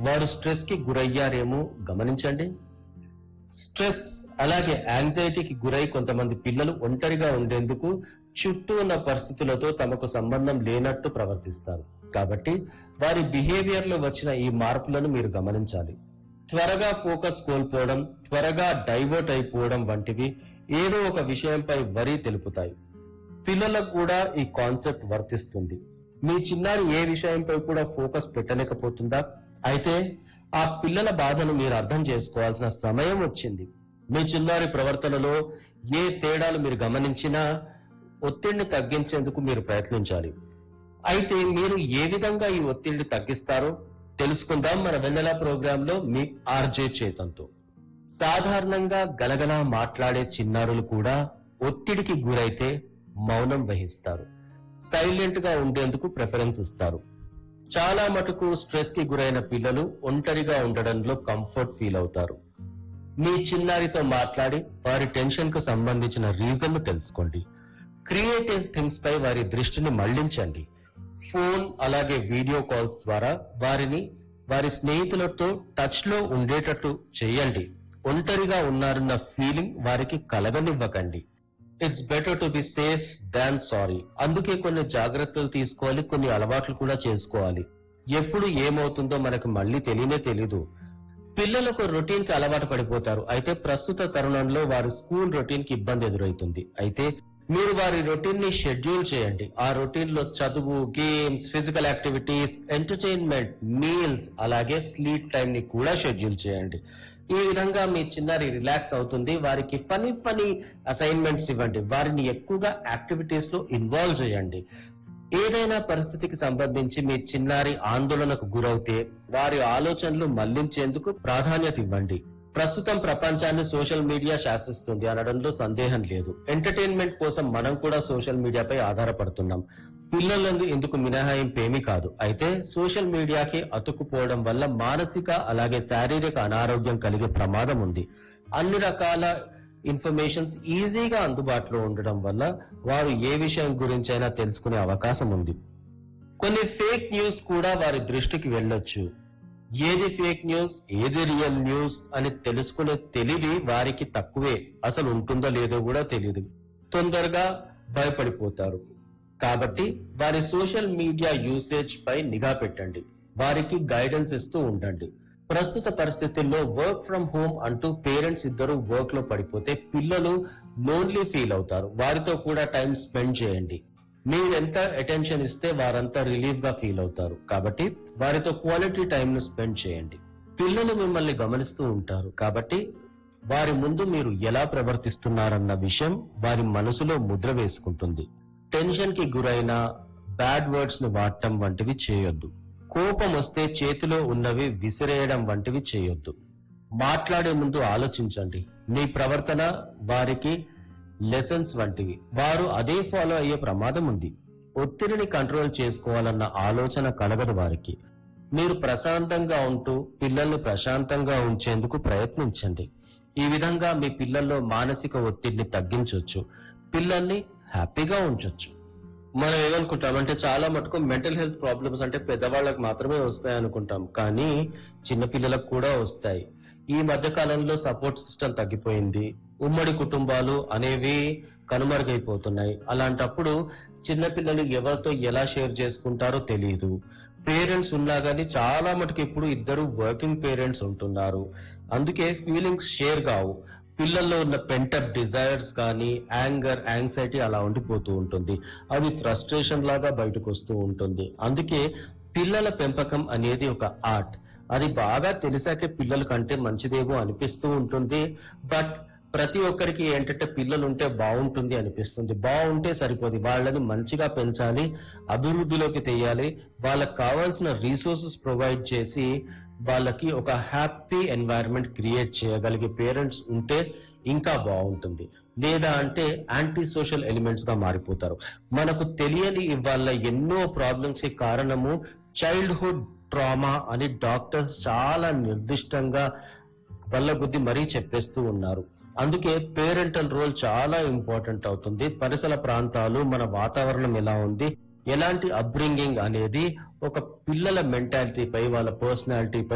వారు స్ట్రెస్ కి గురయ్యారేమో గమనించండి స్ట్రెస్ అలాగే యాంగ్జైటీకి గురై కొంతమంది పిల్లలు ఒంటరిగా ఉండేందుకు చుట్టూ ఉన్న పరిస్థితులతో తమకు సంబంధం లేనట్టు ప్రవర్తిస్తారు కాబట్టి వారి బిహేవియర్ లో వచ్చిన ఈ మార్పులను మీరు గమనించాలి త్వరగా ఫోకస్ కోల్పోవడం త్వరగా డైవర్ట్ అయిపోవడం వంటివి ఏదో ఒక విషయంపై వరి తెలుపుతాయి పిల్లలకు కూడా ఈ కాన్సెప్ట్ వర్తిస్తుంది మీ చిన్నారి ఏ విషయంపై కూడా ఫోకస్ పెట్టలేకపోతుందా అయితే ఆ పిల్లల బాధను మీరు అర్థం చేసుకోవాల్సిన సమయం వచ్చింది మీ చిన్నారి ప్రవర్తనలో ఏ తేడాలు మీరు గమనించినా ఒత్తిడిని తగ్గించేందుకు మీరు ప్రయత్నించాలి అయితే మీరు ఏ విధంగా ఈ ఒత్తిడిని తగ్గిస్తారో తెలుసుకుందాం మన వెన్నెల ప్రోగ్రామ్ లో మీ ఆర్జే చేతంతో సాధారణంగా గలగలా మాట్లాడే చిన్నారులు కూడా ఒత్తిడికి గురైతే మౌనం వహిస్తారు సైలెంట్ గా ఉండేందుకు ప్రిఫరెన్స్ ఇస్తారు చాలా మటుకు స్ట్రెస్ కి గురైన పిల్లలు ఒంటరిగా ఉండడంలో కంఫర్ట్ ఫీల్ అవుతారు మీ చిన్నారితో మాట్లాడి వారి టెన్షన్ కు సంబంధించిన రీజన్లు తెలుసుకోండి క్రియేటివ్ థింగ్స్ పై వారి దృష్టిని మళ్లించండి ఫోన్ అలాగే వీడియో కాల్స్ ద్వారా వారిని వారి స్నేహితులతో టచ్ లో ఉండేటట్టు చేయండి ఒంటరిగా ఉన్నారన్న ఫీలింగ్ వారికి కలగనివ్వకండి it's better to be safe than sorry అందుకే కొన్ని జాగ్రత్తలు తీసుకోవాలి కొన్ని అలవాట్లు కూడా చేసుకోవాలి ఎప్పుడు ఏమవుతుందో మనకు మళ్ళీ తెలియనే తెలీదు పిల్లలకు రొటీన్ కి అలవాటు పడిపోతారు అయితే ప్రస్తుత తరుణంలో వారి స్కూల్ రొటీన్ కి ఇబ్బంది ఎదురవుతుంది అయితే మీరు వారి రొటీన్ ని షెడ్యూల్ చేయండి ఆ రొటీన్ లో చదువు games physical activities entertainment meals అలాగే స్లీప్ టైం ని కూడా షెడ్యూల్ చేయండి ఈ విధంగా మీ చిన్నారి రిలాక్స్ అవుతుంది వారికి ఫనీ ఫనీ అసైన్మెంట్స్ ఇవ్వండి వారిని ఎక్కువగా యాక్టివిటీస్ లో ఇన్వాల్వ్ చేయండి ఏదైనా పరిస్థితికి సంబంధించి మీ చిన్నారి ఆందోళనకు గురవుతే వారి ఆలోచనలు మళ్లించేందుకు ప్రాధాన్యత ఇవ్వండి ప్రస్తుతం ప్రపంచాన్ని సోషల్ మీడియా శాసిస్తుంది అనడంలో సందేహం లేదు ఎంటర్టైన్మెంట్ కోసం మనం కూడా సోషల్ మీడియాపై ఆధారపడుతున్నాం పిల్లలందు ఇందుకు మినహాయింపు ఏమీ కాదు అయితే సోషల్ మీడియాకి అతుక్కుపోవడం వల్ల మానసిక అలాగే శారీరక అనారోగ్యం కలిగే ప్రమాదం ఉంది అన్ని రకాల ఇన్ఫర్మేషన్స్ ఈజీగా అందుబాటులో ఉండడం వల్ల వారు ఏ విషయం గురించైనా తెలుసుకునే అవకాశం ఉంది కొన్ని ఫేక్ న్యూస్ కూడా వారి దృష్టికి వెళ్ళొచ్చు ఏది ఫేక్ న్యూస్ ఏది రియల్ న్యూస్ అని తెలుసుకునే తెలివి వారికి తక్కువే అసలు ఉంటుందో లేదో కూడా తెలియదు తొందరగా భయపడిపోతారు కాబట్టి వారి సోషల్ మీడియా యూసేజ్ పై నిఘా పెట్టండి వారికి గైడెన్స్ ఇస్తూ ఉండండి ప్రస్తుత పరిస్థితుల్లో వర్క్ ఫ్రం హోమ్ అంటూ పేరెంట్స్ ఇద్దరు వర్క్ లో పడిపోతే పిల్లలు లోన్లీ ఫీల్ అవుతారు వారితో కూడా టైం స్పెండ్ చేయండి మీరెంత అటెన్షన్ ఇస్తే వారంతా రిలీఫ్ గా ఫీల్ అవుతారు కాబట్టి వారితో క్వాలిటీ టైం ను స్పెండ్ చేయండి పిల్లలు మిమ్మల్ని గమనిస్తూ ఉంటారు కాబట్టి వారి ముందు మీరు ఎలా ప్రవర్తిస్తున్నారన్న విషయం వారి మనసులో ముద్ర వేసుకుంటుంది టెన్షన్ కి గురైన బ్యాడ్ వర్డ్స్ ను వాడటం వంటివి చేయొద్దు కోపం వస్తే చేతిలో ఉన్నవి విసిరేయడం వంటివి చేయొద్దు మాట్లాడే ముందు ఆలోచించండి మీ ప్రవర్తన వారికి లెసన్స్ వంటివి వారు అదే ఫాలో అయ్యే ప్రమాదం ఉంది ఒత్తిడిని కంట్రోల్ చేసుకోవాలన్న ఆలోచన కలగదు వారికి మీరు ప్రశాంతంగా ఉంటూ పిల్లల్ని ప్రశాంతంగా ఉంచేందుకు ప్రయత్నించండి ఈ విధంగా మీ పిల్లల్లో మానసిక ఒత్తిడిని తగ్గించవచ్చు పిల్లల్ని హ్యాపీగా ఉంచొచ్చు మనం ఏమనుకుంటాం అంటే చాలా మటుకు మెంటల్ హెల్త్ ప్రాబ్లమ్స్ అంటే పెద్దవాళ్ళకి మాత్రమే వస్తాయి అనుకుంటాం కానీ చిన్న పిల్లలకు కూడా వస్తాయి ఈ మధ్య కాలంలో సపోర్ట్ సిస్టమ్ తగ్గిపోయింది ఉమ్మడి కుటుంబాలు అనేవి కనుమరుగైపోతున్నాయి అలాంటప్పుడు చిన్న పిల్లలు ఎవరితో ఎలా షేర్ చేసుకుంటారో తెలియదు పేరెంట్స్ ఉన్నా గానీ చాలా మటుకు ఇప్పుడు ఇద్దరు వర్కింగ్ పేరెంట్స్ ఉంటున్నారు అందుకే ఫీలింగ్స్ షేర్ కావు పిల్లల్లో ఉన్న పెంటప్ డిజైర్స్ కానీ యాంగర్ యాంగ్జైటీ అలా ఉండిపోతూ ఉంటుంది అది ఫ్రస్ట్రేషన్ లాగా బయటకు వస్తూ ఉంటుంది అందుకే పిల్లల పెంపకం అనేది ఒక ఆర్ట్ అది బాగా తెలిసాకే పిల్లల కంటే మంచిదేమో అనిపిస్తూ ఉంటుంది బట్ ప్రతి ఒక్కరికి ఏంటంటే పిల్లలు ఉంటే బాగుంటుంది అనిపిస్తుంది బాగుంటే సరిపోదు వాళ్ళని మంచిగా పెంచాలి అభివృద్ధిలోకి తెయాలి వాళ్ళకి కావాల్సిన రీసోర్సెస్ ప్రొవైడ్ చేసి వాళ్ళకి ఒక హ్యాపీ ఎన్వైరన్మెంట్ క్రియేట్ చేయగలిగే పేరెంట్స్ ఉంటే ఇంకా బాగుంటుంది లేదా అంటే యాంటీ సోషల్ ఎలిమెంట్స్ గా మారిపోతారు మనకు తెలియని ఇవాళ ఎన్నో ప్రాబ్లమ్స్ కి కారణము చైల్డ్హుడ్ ట్రామా అని డాక్టర్స్ చాలా నిర్దిష్టంగా వల్లగుద్ది మరీ చెప్పేస్తూ ఉన్నారు అందుకే పేరెంటల్ రోల్ చాలా ఇంపార్టెంట్ అవుతుంది పరిసర ప్రాంతాలు మన వాతావరణం ఎలా ఉంది ఎలాంటి అప్బ్రింగింగ్ అనేది ఒక పిల్లల మెంటాలిటీపై వాళ్ళ పర్సనాలిటీపై